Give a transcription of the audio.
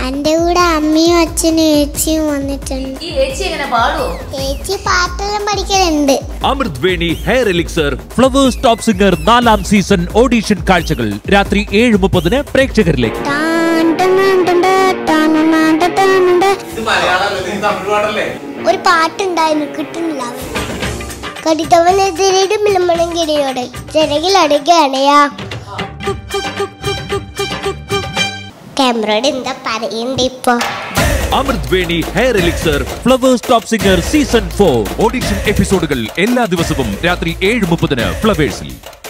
എൻ്റെ കൂടെ അമ്മയും അച്ഛനും ഏച്ചിയും വന്നിട്ടുണ്ട് ഈ ഏച്ചി എങ്ങനെ പാടുവോ ഏച്ചി പാട്ടെല്ലാം പഠിക്കലുണ്ട് Amrit Veni hair elixir Flowers Top Singer നാലാം സീസൺ ഓഡീഷൻ കാഴ്ചകൾ രാത്രി ഏഴ് മുപ്പതിന് പ്രേക്ഷകരിലേക്ക് ടാൻ ടാൻ ടാൻ ടാൻ ടാൻ ടാൻ ടാൻ ടാൻ ടാൻ. ഇത് മലയാളമല്ലേ ഇത് തമിഴ് പാടല്ലേ ഒരു പാട്ടുണ്ടായിരുന്നു കിട്ടുന്നില്ല കടിത്തവനെതിരിടും വിളമ്പണം കിടിയോടെ ചിറകിലടുകയാണയാ ക്യാമറയോട് എന്താ പറയണ്ടേ ഇപ്പൊ Amrit Veni hair elixir Flowers Top Singer season four audition എപ്പിസോഡുകൾ എല്ലാ ദിവസവും രാത്രി ഏഴ് മുപ്പതിന് ഫ്ലവേഴ്സിൽ